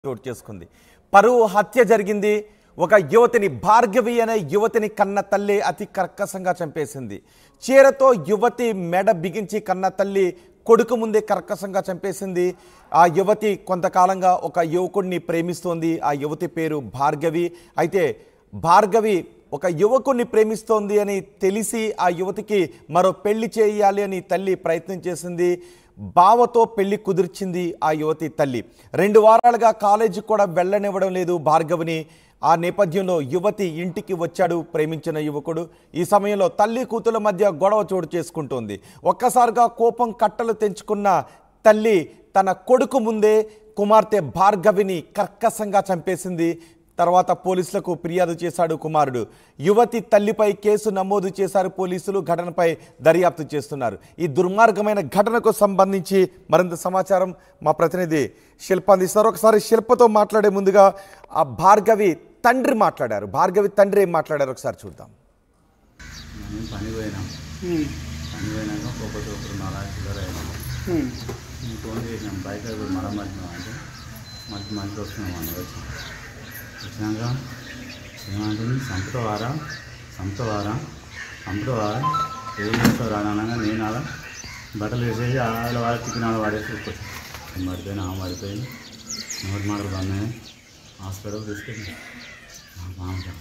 చోటు చేసుకుంది పరువు హత్య జరిగింది ఒక యువతిని భార్గవి అనే యువతిని కన్న తల్లి అతి కర్కశంగా చంపేసింది చీరతో యువతి మెడ బిగించి కన్న తల్లి కొడుకు ముందే కర్కశంగా చంపేసింది ఆ యువతి కొంతకాలంగా ఒక యువకుడిని ప్రేమిస్తోంది ఆ యువతి పేరు భార్గవి అయితే భార్గవి ఒక యువకుడిని ప్రేమిస్తోంది అని తెలిసి ఆ యువతికి మరో పెళ్లి చేయాలి అని తల్లి ప్రయత్నం చేసింది బావతో పెళ్లి కుదిర్చింది ఆ యువతి తల్లి రెండు వారాలుగా కాలేజీకి కూడా వెళ్ళనివ్వడం లేదు భార్గవిని ఆ నేపథ్యంలో యువతి ఇంటికి వచ్చాడు ప్రేమించిన యువకుడు ఈ సమయంలో తల్లి కూతుల మధ్య గొడవ చోటు చేసుకుంటోంది ఒక్కసారిగా కోపం కట్టలు తెంచుకున్న తల్లి తన కొడుకు ముందే కుమార్తె భార్గవిని కర్కశంగా చంపేసింది తర్వాత పోలీసులకు ఫిర్యాదు చేశాడు కుమారుడు యువతి తల్లిపై కేసు నమోదు చేశారు పోలీసులు ఘటనపై దర్యాప్తు చేస్తున్నారు ఈ దుర్మార్గమైన ఘటనకు సంబంధించి మరింత సమాచారం మా ప్రతినిధి శిల్ప అందిస్తారు ఒకసారి శిల్పతో మాట్లాడే ముందుగా ఆ భార్గవి తండ్రి మాట్లాడారు భార్గవి తండ్రి ఏం మాట్లాడారు ఒకసారి చూద్దాం మేము పని పోయినాం పని పోయినాక ఒక్కొక్కటి ఒకరు నాలుగు చిల్లర అయినాం మేము ఫోన్ చేసినాం బైక్ అది మరం పట్టినాం అంటే మంచి మంచి వస్తున్నాం అని వచ్చి వచ్చినాక ఏమంటుంది సంపుతవారా సంపుతవారా సంపుతవారా ఏం చేస్తావు రా అనగా నేను అలా బట్టలు వేసేసి ఆడ వాడ చికెన్ ఆడ వాడేసి తీసుకొచ్చాను నేను పడిపోయినా ఆమె పడిపోయింది నోటి మాటలు పడినాయి హాస్పిటల్ తీసుకెళ్ళి బాగుంటాను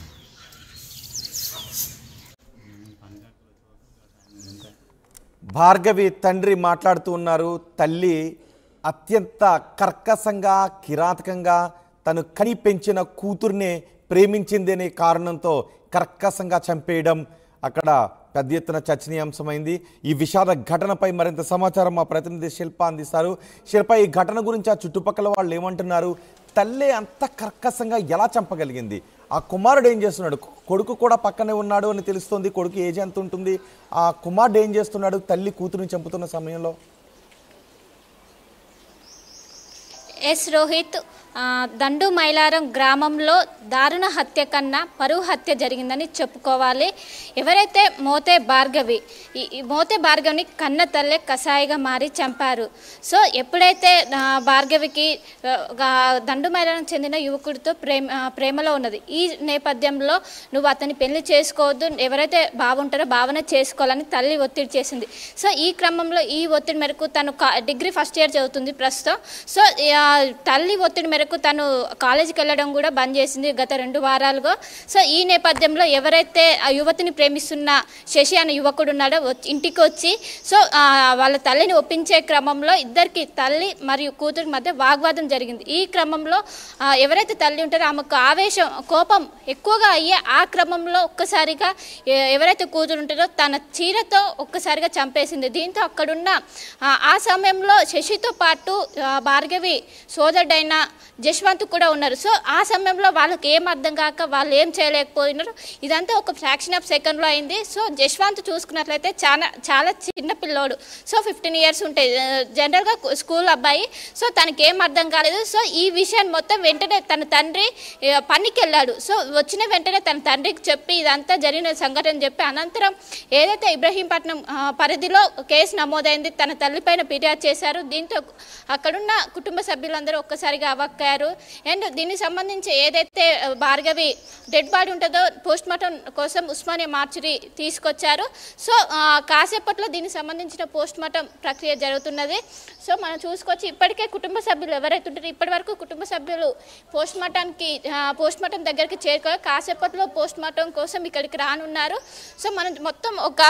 భార్గవి తండ్రి మాట్లాడుతూ ఉన్నారు తల్లి అత్యంత కర్కశంగా కిరాతకంగా తను కని పెంచిన కూతుర్నే ప్రేమించింది అనే కారణంతో కర్కశంగా చంపేయడం అక్కడ పెద్ద ఎత్తున చర్చనీయాంశమైంది ఈ విషాద ఘటనపై మరింత సమాచారం మా ప్రతినిధి శిల్ప అందిస్తారు శిల్ప ఈ ఘటన గురించి ఆ చుట్టుపక్కల వాళ్ళు ఏమంటున్నారు తల్లి అంత కర్కశంగా ఎలా చంపగలిగింది ఆ కుమారుడు ఏం చేస్తున్నాడు కొడుకు కూడా పక్కనే ఉన్నాడు అని తెలుస్తోంది కొడుకు ఏజ్ ఎంత ఉంటుంది ఆ కుమారుడు ఏం చేస్తున్నాడు తల్లి కూతురుని చంపుతున్న సమయంలో ఎస్ రోహిత్ ఆ, దండు మైలారం గ్రామంలో దారుణ హత్య కన్నా పరువు హత్య జరిగిందని చెప్పుకోవాలి ఎవరైతే మోతే భార్గవి ఈ ఈ మోతే భార్గవిని కన్న తల్లే కసాయిగా మారి చంపారు సో ఎప్పుడైతే ఆ, భార్గవికి ఆ, గా- దండు మైలారం చెందిన యువకుడితో ప్రేమ ఆ, ప్రేమలో ఉన్నది ఈ నేపథ్యంలో నువ్వు అతన్ని పెళ్లి చేసుకోవద్దు ఎవరైతే బాగుంటారో భావన చేసుకోవాలని తల్లి ఒత్తిడి చేసింది సో ఈ క్రమంలో ఈ ఒత్తిడి మేరకు తను కా- డిగ్రీ ఫస్ట్ ఇయర్ చదువుతుంది ప్రస్తుతం సో ఆ, తల్లి ఒత్తిడి మేరకు తను కాలేజీకి వెళ్ళడం కూడా బంద్ చేసింది గత రెండు వారాలుగా సో ఈ నేపథ్యంలో ఎవరైతే ఆ యువతిని ప్రేమిస్తున్న శశి అనే యువకుడు ఉన్నాడో వచ్చి- ఇంటికి వచ్చి సో ఆ, వాళ్ళ తల్లిని ఒప్పించే క్రమంలో ఇద్దరికి తల్లి మరియు కూతురి మధ్య వాగ్వాదం జరిగింది ఈ క్రమంలో ఆ, ఎవరైతే తల్లి ఉంటారో ఆమెకు ఆవేశం కోపం ఎక్కువగా అయ్యే ఆ క్రమంలో ఒక్కసారిగా ఎ- ఎవరైతే కూతురు ఉంటారో తన చీరతో ఒక్కసారిగా చంపేసింది దీంతో అక్కడున్న ఆ, ఆ సమయంలో శశితో పాటు ఆ, భార్గవి సోదరుడైన జశ్వంత్ కూడా ఉన్నారు సో ఆ సమయంలో వాళ్ళకి ఏం అర్థం కాక వాళ్ళు ఏం చేయలేకపోయినారు ఇదంతా ఒక ఫ్రాక్షన్ ఆఫ్ సెకండ్లో అయింది సో జశ్వంత్ చూసుకున్నట్లయితే చాలా చాలా చిన్న పిల్లోడు సో ఫిఫ్టీన్ ఇయర్స్ ఉంటాయి ఆ, జనరల్గా స్కూల్ అబ్బాయి సో తనకి ఏం అర్థం కాలేదు సో ఈ విషయాన్ని మొత్తం వెంటనే తన తండ్రి ఆ, పనికి వెళ్ళాడు సో వచ్చిన వెంటనే తన తండ్రికి చెప్పి ఇదంతా జరిగిన సంఘటన చెప్పి అనంతరం ఏదైతే ఇబ్రహీంపట్నం ఆ, పరిధిలో కేసు నమోదైంది తన తల్లిపైన ఫిర్యాదు చేశారు దీంతో అక్కడున్న కుటుంబ సభ్యులందరూ ఒక్కసారిగా అవ్వక్కారు అండ్ దీనికి సంబంధించి ఏదైతే ఆ, భార్గవి డెడ్ బాడీ ఉంటుందో పోస్ట్ మార్టం కోసం ఉస్మానియా మార్చురీ తీసుకొచ్చారు సో ఆ, కాసేపట్లో దీనికి సంబంధించిన పోస్ట్ మార్టం ప్రక్రియ జరుగుతున్నది సో మనం చూసుకొచ్చి ఇప్పటికే కుటుంబ సభ్యులు ఎవరైతే ఉంటారో ఇప్పటి వరకు కుటుంబ సభ్యులు పోస్ట్ మార్టానికి పోస్ట్ మార్టం దగ్గరికి చేరుకో కాసేపట్లో పోస్ట్ మార్టం కోసం ఇక్కడికి రానున్నారు సో మనం మొత్తం ఒక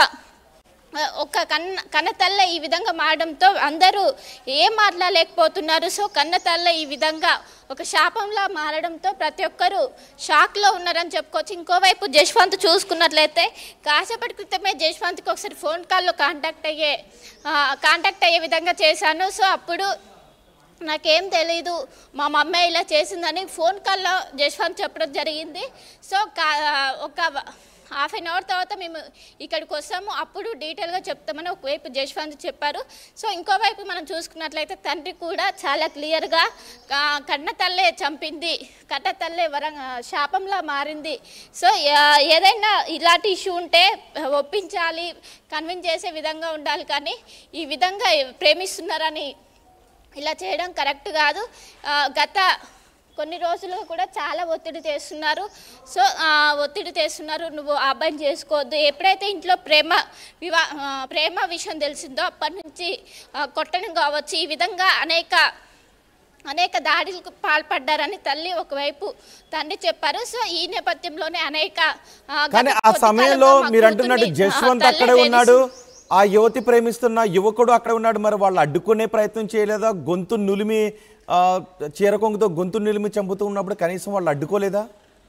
ఒక కన్న కన్న తల్ల ఈ విధంగా మారడంతో అందరూ ఏం మాట్లాడలేకపోతున్నారు సో కన్న తల్ల ఈ విధంగా ఒక శాపంలా మారడంతో ప్రతి ఒక్కరూ షాక్లో ఉన్నారని చెప్పుకోవచ్చు ఇంకోవైపు జశ్వంత్ చూసుకున్నట్లయితే కాసేపటి క్రితమే జశ్వంత్కి ఒకసారి ఫోన్ కాల్లో కాంటాక్ట్ అయ్యే ఆ, కాంటాక్ట్ అయ్యే విధంగా చేశాను సో అప్పుడు నాకేం తెలీదు మా మమ్మీ ఇలా చేసిందని ఫోన్ కాల్లో జశ్వంత్ చెప్పడం జరిగింది సో కా ఒక హాఫ్ అన్ అవర్ తర్వాత మేము ఇక్కడికి వస్తాము అప్పుడు డీటెయిల్గా చెప్తామని ఒకవైపు జశ్వంత్ చెప్పారు సో ఇంకోవైపు మనం చూసుకున్నట్లయితే తండ్రి కూడా చాలా క్లియర్గా కన్న తల్లే చంపింది కన్న తల్లే వర శాపంలా మారింది సో ఆ, ఏదైనా ఇలాంటి ఇష్యూ ఉంటే ఒప్పించాలి కన్విన్స్ చేసే విధంగా ఉండాలి కానీ ఈ విధంగా ప్రేమిస్తున్నారని ఇలా చేయడం కరెక్ట్ కాదు ఆ, గత కొన్ని రోజులుగా కూడా చాలా ఒత్తిడి చేస్తున్నారు సో ఆ, ఒత్తిడి చేస్తున్నారు నువ్వు ఆ అబ్బాయిని చేసుకోవద్దు ఎప్పుడైతే ఇంట్లో ప్రేమ వివా ఆ, ప్రేమ విషయం తెలిసిందో అప్పటి నుంచి ఆ, కొట్టడం కావచ్చు ఈ విధంగా అనేక అనేక దాడులకు పాల్పడ్డారని తల్లి ఒకవైపు తండ్రి చెప్పారు సో ఈ నేపథ్యంలోనే అనేక ఆ, గత కానీ ఆ కొద్ది సమయంలో కాలంగా మా మీరు అంటున్నట్టు కూతుర్ని, ఆ, జశ్వంత్ తల్లి అక్కడే వేధిస్తూ- ఉన్నాడు ఆ యువతి ప్రేమిస్తున్న యువకుడు అక్కడే ఉన్నాడు మరి వాళ్ళు అడ్డుకునే ప్రయత్నం చేయలేదా గొంతు నులిమి ఆ, చీరకొంగుతో గొంతు నులిమి చంపుతూ ఉన్నప్పుడు కనీసం వాళ్ళు అడ్డుకోలేదా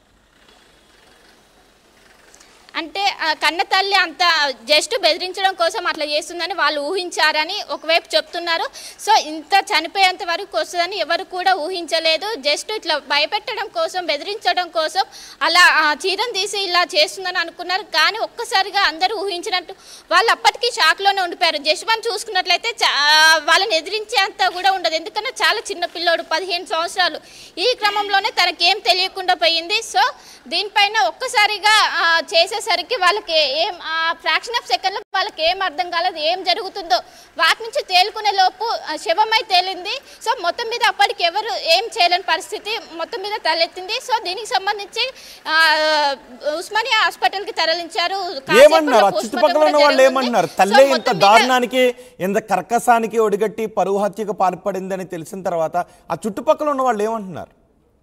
అంటే ఆ కన్న తల్లి అంత జస్ట్ బెదిరించడం కోసం అట్లా చేస్తుందని వాళ్ళు ఊహించారని ఒకవైపు చెప్తున్నారు సో ఇంత చనిపోయేంత వరకు వస్తుందని ఎవరు కూడా ఊహించలేదు జస్ట్ ఇట్లా భయపెట్టడం కోసం బెదిరించడం కోసం అలా ఆ, చీరను తీసి ఇలా చేస్తుందని అనుకున్నారు కానీ ఒక్కసారిగా అందరూ ఊహించినట్టు వాళ్ళు అప్పటికి షాక్లోనే ఉండిపోయారు జశ్వంత్ చూసుకున్నట్లయితే చా- వాళ్ళని ఎదిరించేంత కూడా ఉండదు ఎందుకంటే చాలా చిన్న పిల్లోడు పదిహేను సంవత్సరాలు ఈ క్రమంలోనే తనకేం తెలియకుండా పోయింది సో దీనిపైన ఒక్కసారిగా ఆ, చేసేసరికి వాళ్ళకి ఏం ఆ ఫ్రాక్షన్ ఆఫ్ సెకండ్లో వాళ్ళకి ఏం అర్థం కాలేదు ఏం జరుగుతుందో వాటి నుంచి తేలుకునే లోపు ఆ, శవమై తేలింది సో మొత్తం మీద అప్పటికి ఎవరు ఏం చేయలేని పరిస్థితి మొత్తం మీద తలెత్తింది సో దీనికి సంబంధించి ఆ, ఉస్మానియా హాస్పిటల్కి తరలించారు కాసేపట్లో ఏమన్నారు ఆ postmortem చుట్టుపక్కల కూడా ఉన్న వాళ్ళు జరగనుంది. ఏమన్నారు సో తల్లే ఇంత మొత్తం మీద- దారుణానికి ఇంత కర్కసానికి ఒడిగట్టి పరువు హత్యకు పాల్పడిందని తెలిసిన తర్వాత ఆ చుట్టుపక్కల ఉన్న వాళ్ళు ఏమంటున్నారు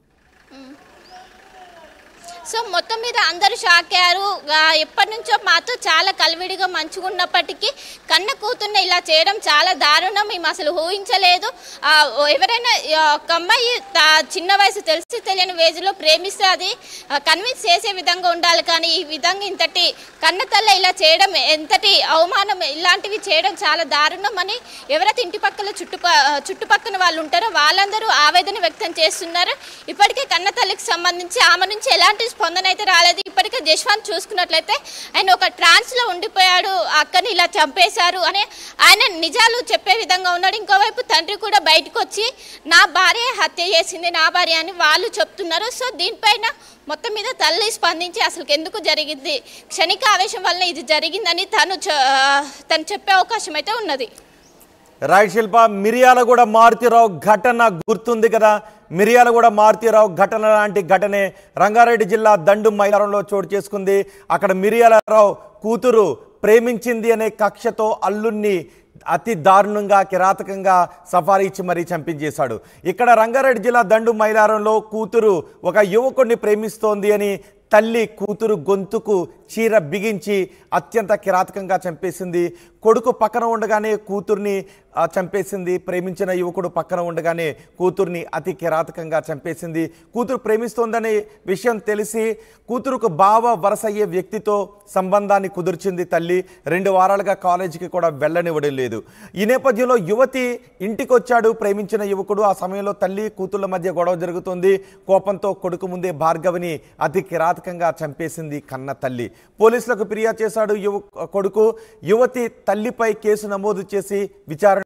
సో మొత్తం మీద అందరూ షాక్ అయ్యారు ఆ, ఎప్పటి నుంచో మాతో చాలా కలివిడిగా మంచిగా ఉన్నప్పటికీ కన్న కూతుర్ని ఇలా చేయడం చాలా దారుణం మేము అసలు ఊహించలేదు ఆ, ఎవరైనా ఆ, ఒక అమ్మాయి తా- చిన్న వయసు తెలిసి తెలియని వేజ్లో ప్రేమిస్తే అది కన్విన్స్ చేసే విధంగా ఉండాలి కానీ ఈ విధంగా ఇంతటి కన్న తల్ల ఇలా చేయడం ఎంతటి అవమానం ఇలాంటివి చేయడం చాలా దారుణం అని ఎవరైతే ఇంటి పక్కల చుట్టుప చుట్టుపక్కల వాళ్ళు ఉంటారో వాళ్ళందరూ ఆవేదన వ్యక్తం చేస్తున్నారు ఇప్పటికే కన్న తల్లికి సంబంధించి ఆమె నుంచి ఎలాంటి స్పందన అయితే రాలేదు ఇప్పటికే జశ్వంత్ చూసుకున్నట్లయితే ఆయన ఒక ట్రాన్స్లో ఉండిపోయాడు అక్కని ఇలా చంపేశారు అని ఆయన నిజాలు చెప్పే విధంగా ఉన్నాడు ఇంకోవైపు తండ్రి కూడా బయటకు వచ్చి నా భార్య హత్య చేసింది నా భార్య అని వాళ్ళు చెప్తున్నారు సో దీనిపైన మొత్తం మీద తల్లి స్పందించి అసలు ఎందుకు జరిగింది క్షణిక ఆవేశం వలన ఇది జరిగిందని తను చె- తను చెప్పే అవకాశం అయితే ఉన్నది రైట్ శిల్ప మిరియాలగూడ మారుతిరావు ఘటన గుర్తుంది కదా మిరియాలగూడ మారుతిరావు ఘటన లాంటి ఘటనే రంగారెడ్డి జిల్లా దండు మైలారంలో చోటు చేసుకుంది అక్కడ మిరియాలరావు కూతురు ప్రేమించింది అనే కక్షతో అల్లుణ్ణి అతి దారుణంగా కిరాతకంగా సఫారీ ఇచ్చి మరీ చంపించేశాడు ఇక్కడ రంగారెడ్డి జిల్లా దండు మైలారంలో కూతురు ఒక యువకుడిని ప్రేమిస్తోంది అని తల్లి కూతురు గొంతుకు చీర బిగించి అత్యంత కిరాతకంగా చంపేసింది కొడుకు పక్కన ఉండగానే కూతుర్ని ఆ, చంపేసింది ప్రేమించిన యువకుడు పక్కన ఉండగానే కూతుర్ని అతి కిరాతకంగా చంపేసింది కూతురు ప్రేమిస్తోందనే విషయం తెలిసి కూతురుకు బావ వరసయ్యే వ్యక్తితో సంబంధాన్ని కుదుర్చింది తల్లి రెండు వారాలుగా కాలేజీకి కూడా వెళ్ళనివ్వడం లేదు ఈ నేపథ్యంలో యువతి ఇంటికి వచ్చాడు ప్రేమించిన యువకుడు ఆ సమయంలో తల్లి కూతుళ్ళ మధ్య గొడవ జరుగుతుంది కోపంతో కొడుకు ముందే భార్గవిని అతి కిరాతకంగా చంపేసింది కన్న తల్లి పోలీసులకు ఫిర్యాదు చేశాడు యువ కొడుకు యువతి తల్లిపై కేసు నమోదు చేసి విచారణ